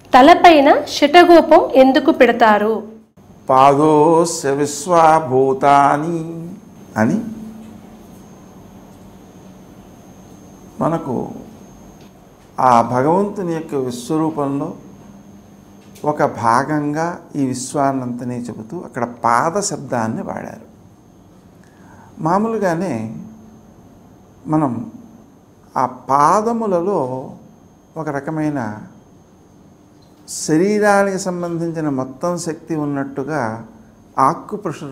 తలపైన శటగోపం ఎందుకు పెడతారు పాదోస్య విశ్వాభూతాని అని మనకు ఆ భగవంతుని యొక్క విశ్వరూపంలో ఒక భాగంగా ఈ విశ్వాన్నంతని చెబుతూ అక్కడ పాద శబ్దాన్ని వాడారు మామూలుగానే మనం ఆ పాదములలో ఒక రకమైన శరీరానికి సంబంధించిన మొత్తం శక్తి ఉన్నట్టుగా ఆక్యుప్రెషర్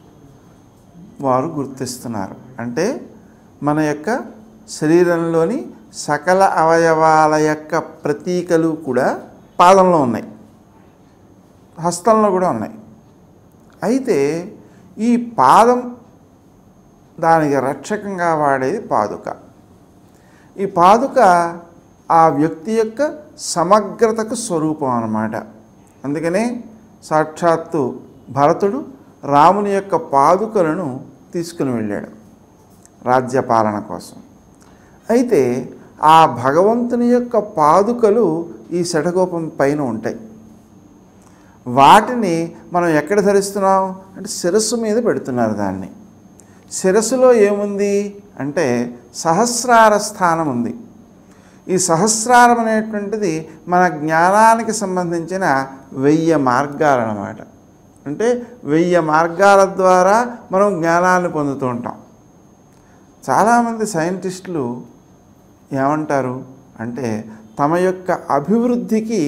వారు గుర్తిస్తున్నారు అంటే మన యొక్క శరీరంలోని సకల అవయవాల యొక్క ప్రతీకలు కూడా పాదంలో ఉన్నాయి హస్తంలో కూడా ఉన్నాయి అయితే ఈ పాదం దానికి రక్షకంగా వాడేది పాదుక ఈ పాదుక ఆ వ్యక్తి యొక్క సమగ్రతకు స్వరూపం అన్నమాట అందుకనే సాక్షాత్తు భరతుడు రాముని యొక్క పాదుకలను తీసుకుని వెళ్ళాడు రాజ్యపాలన కోసం అయితే ఆ భగవంతుని యొక్క పాదుకలు ఈ శటగోపం పైన ఉంటాయి వాటిని మనం ఎక్కడ ధరిస్తున్నాం అంటే శిరస్సు మీద పెడుతున్నారు దాన్ని శిరస్సులో ఏముంది అంటే సహస్రార స్థానం ఉంది ఈ సహస్రారం అనేటువంటిది మన జ్ఞానానికి సంబంధించిన వెయ్యి మార్గాలు అన్నమాట అంటే వెయ్యి మార్గాల ద్వారా మనం జ్ఞానాన్ని పొందుతూ ఉంటాం చాలామంది సైంటిస్టులు ఏమంటారు అంటే తమ యొక్క అభివృద్ధికి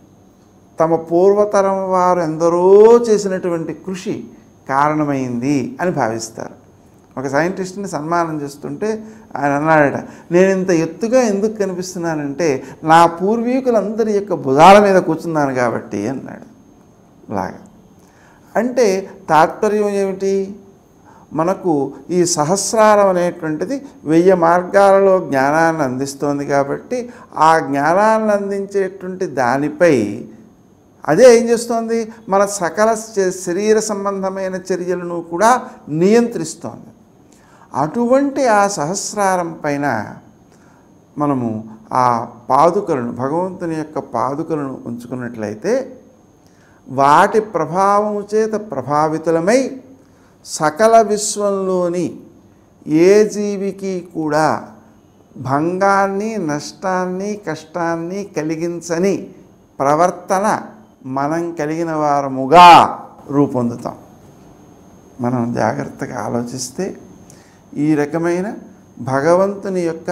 తమ పూర్వతరం వారు ఎందరో చేసినటువంటి కృషి కారణమైంది అని భావిస్తారు ఒక సైంటిస్ట్ని సన్మానం చేస్తుంటే ఆయన అన్నాడట నేను ఇంత ఎత్తుగా ఎందుకు కనిపిస్తున్నానంటే నా పూర్వీకులందరి యొక్క భుజాల మీద కూర్చున్నాను కాబట్టి అన్నాడు లాగా అంటే తాత్పర్యం ఏమిటి మనకు ఈ సహస్రారం అనేటువంటిది వెయ్యి మార్గాలలో జ్ఞానాన్ని అందిస్తోంది కాబట్టి ఆ జ్ఞానాన్ని అందించేటువంటి దానిపై అదే ఏం చేస్తోంది మన సకల శ- శరీర సంబంధమైన చర్యలను కూడా నియంత్రిస్తోంది అటువంటి ఆ సహస్రారం పైన మనము ఆ పాదుకలను భగవంతుని యొక్క పాదుకలను ఉంచుకున్నట్లయితే వాటి ప్రభావము చేత ప్రభావితులమై సకల విశ్వంలోని ఏ జీవికి కూడా భంగాన్ని నష్టాన్ని కష్టాన్ని కలిగించని ప్రవర్తన మనం కలిగిన వారముగా రూపొందుతాం మనం జాగ్రత్తగా ఆలోచిస్తే ఈ రకమైన భగవంతుని యొక్క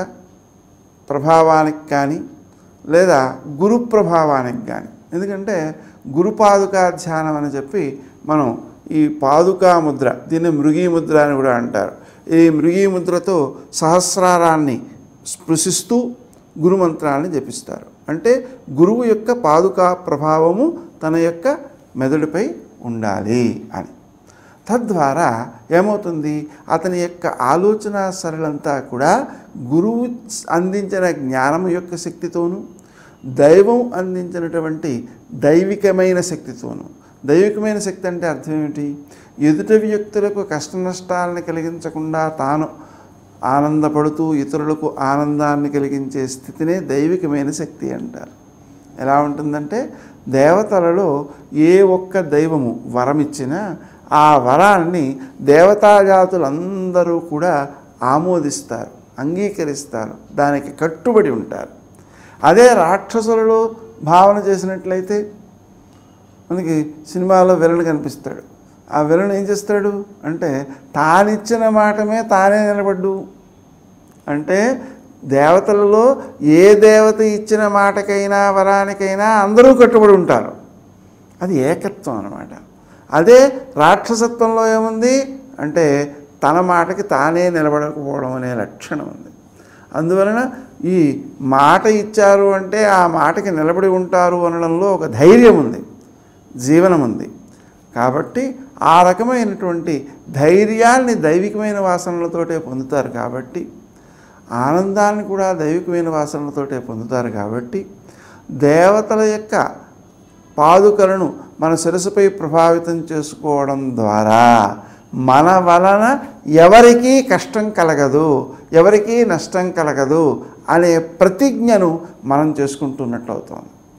ప్రభావానికి కానీ లేదా గురు ప్రభావానికి కానీ ఎందుకంటే గురు పాదుకా ధ్యానం అని చెప్పి మనం ఈ పాదుకా ముద్ర దీన్ని మృగీ ముద్ర అని కూడా అంటారు ఈ మృగీ ముద్రతో సహస్రారాన్ని స్పృశిస్తూ గురుమంత్రాన్ని జపిస్తారు అంటే గురువు యొక్క పాదుకా ప్రభావము తన యొక్క మెదడుపై ఉండాలి అని తద్వారా ఏమవుతుంది అతని యొక్క ఆలోచన సరళంతా కూడా గురువు అందించిన జ్ఞానం యొక్క శక్తితోనూ దైవం అందించినటువంటి దైవికమైన శక్తితోనూ దైవికమైన శక్తి అంటే అర్థం ఏమిటి ఎదుటి వ్యక్తులకు కష్ట నష్టాలను కలిగించకుండా తాను ఆనందపడుతూ ఇతరులకు ఆనందాన్ని కలిగించే స్థితినే దైవికమైన శక్తి అంటారు ఎలా ఉంటుందంటే దేవతలలో ఏ ఒక్క దైవము వరం ఇచ్చినా ఆ వరాన్ని దేవతాజాతులందరూ కూడా ఆమోదిస్తారు అంగీకరిస్తారు దానికి కట్టుబడి ఉంటారు అదే రాక్షసులలో భావన చేసినట్లయితే మనకి సినిమాలో విలన్ కనిపిస్తాడు ఆ విలన్ ఏం చేస్తాడు అంటే తానిచ్చిన మాటమే తానే నిలబడ్డు అంటే దేవతలలో ఏ దేవత ఇచ్చిన మాటకైనా వరానికైనా అందరూ కట్టుబడి ఉంటారు అది ఏకత్వం అన్నమాట అదే రాక్షసత్వంలో ఏముంది అంటే తన మాటకి తానే నిలబడకపోవడం అనే లక్షణం ఉంది అందువలన ఈ మాట ఇచ్చారు అంటే ఆ మాటకి నిలబడి ఉంటారు అనడంలో ఒక ధైర్యం ఉంది జీవనం ఉంది కాబట్టి ఆ రకమైనటువంటి ధైర్యాన్ని దైవికమైన వాసనలతోటే పొందుతారు కాబట్టి ఆనందాన్ని కూడా దైవికమైన వాసనలతోటే పొందుతారు కాబట్టి దేవతల యొక్క పాదుకలను మన శిరస్సుపై ప్రభావితం చేసుకోవడం ద్వారా మన వలన ఎవరికీ కష్టం కలగదు ఎవరికీ నష్టం కలగదు అనే ప్రతిజ్ఞను మనం చేసుకుంటున్నట్లు అవుతుంది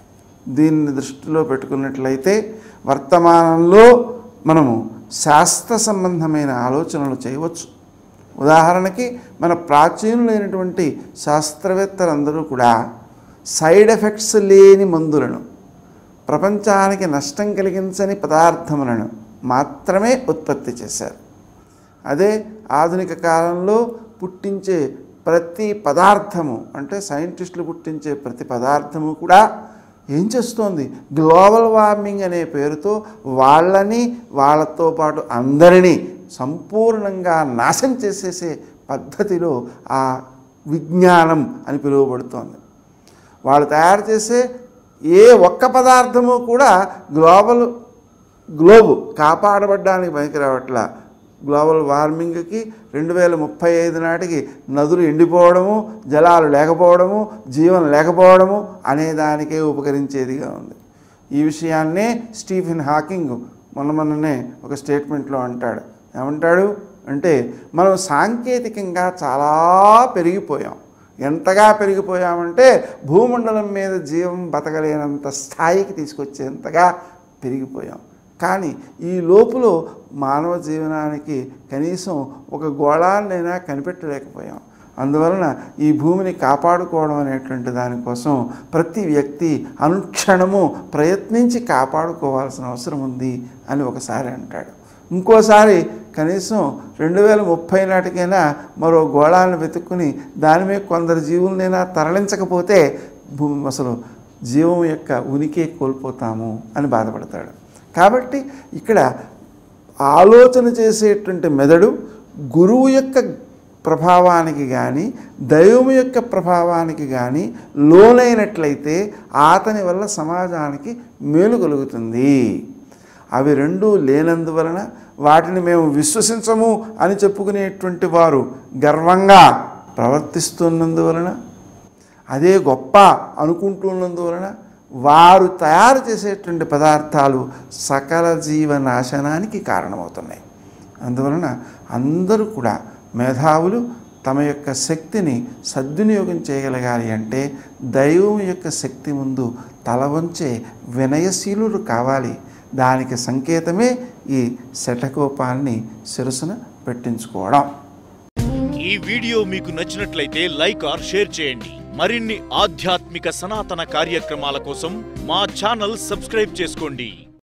దీన్ని దృష్టిలో పెట్టుకున్నట్లయితే వర్తమానంలో మనము శాస్త్ర సంబంధమైన ఆలోచనలు చేయవచ్చు ఉదాహరణకి మన ప్రాచీనులైనటువంటి శాస్త్రవేత్తలందరూ కూడా సైడ్ ఎఫెక్ట్స్ లేని మందులను ప్రపంచానికి నష్టం కలిగించని పదార్థములను మాత్రమే ఉత్పత్తి చేశారు అదే ఆధునిక కాలంలో పుట్టించే ప్రతి పదార్థము అంటే సైంటిస్టులు పుట్టించే ప్రతి పదార్థము కూడా ఏం చేస్తోంది గ్లోబల్ వార్మింగ్ అనే పేరుతో వాళ్ళని వాళ్ళతో పాటు అందరినీ సంపూర్ణంగా నాశనం చేసేసే పద్ధతిలో ఆ విజ్ఞానం అని పిలువబడుతోంది వాళ్ళు తయారు చేసే ఏ ఒక్క పదార్థము కూడా గ్లోబల్ గ్లోబ్ కాపాడబడ్డానికి పనికిరావట్లా గ్లోబల్ వార్మింగ్కి రెండు వేల ముప్పై ఐదు నాటికి నదులు ఎండిపోవడము జలాలు లేకపోవడము జీవనం లేకపోవడము అనే దానికే ఉపకరించేదిగా ఉంది ఈ విషయాన్నే స్టీఫెన్ హాకింగ్ మొన్న మొన్ననే ఒక స్టేట్మెంట్లో అంటాడు ఏమంటాడు అంటే మనం సాంకేతికంగా చాలా పెరిగిపోయాం ఎంతగా పెరిగిపోయామంటే భూమండలం మీద జీవం బతకలేనంత స్థాయికి తీసుకొచ్చేంతగా పెరిగిపోయాం కానీ ఈ లోపులో మానవ జీవనానికి కనీసం ఒక గోళాన్నైనా కనిపెట్టలేకపోయాం అందువలన ఈ భూమిని కాపాడుకోవడం అనేటువంటి దానికోసం ప్రతి వ్యక్తి అనుక్షణము ప్రయత్నించి కాపాడుకోవాల్సిన అవసరం ఉంది అని ఒకసారి అంటాడు ఇంకోసారి కనీసం రెండు వేల ముప్పై నాటికైనా మరో గోళాలను వెతుక్కుని దాని మీద కొందరు జీవులనైనా తరలించకపోతే భూ అసలు జీవం యొక్క ఉనికి కోల్పోతాము అని బాధపడతాడు కాబట్టి ఇక్కడ ఆలోచన చేసేటువంటి మెదడు గురువు యొక్క ప్రభావానికి కానీ దైవం యొక్క ప్రభావానికి కానీ లోనైనట్లయితే అతని వల్ల సమాజానికి మేలు కలుగుతుంది అవి రెండూ లేనందువలన వాటిని మేము విశ్వసించము అని చెప్పుకునేటువంటి వారు గర్వంగా ప్రవర్తిస్తున్నందువలన అదే గొప్ప అనుకుంటున్నందువలన వారు తయారు చేసేటువంటి పదార్థాలు సకల జీవ నాశనానికి కారణమవుతున్నాయి అందువలన అందరూ కూడా మేధావులు తమ యొక్క శక్తిని సద్వినియోగం చేయగలగాలి అంటే దైవం యొక్క శక్తి ముందు తల వంచే వినయశీలులు కావాలి దానికి సంకేతమే ఈ శటకోపాన్ని శిరసున పెట్టించుకోవడం ఈ వీడియో మీకు నచ్చినట్లయితే లైక్ ఆర్ షేర్ చేయండి మరిన్ని ఆధ్యాత్మిక సనాతన కార్యక్రమాల కోసం మా ఛానల్ సబ్స్క్రైబ్ చేసుకోండి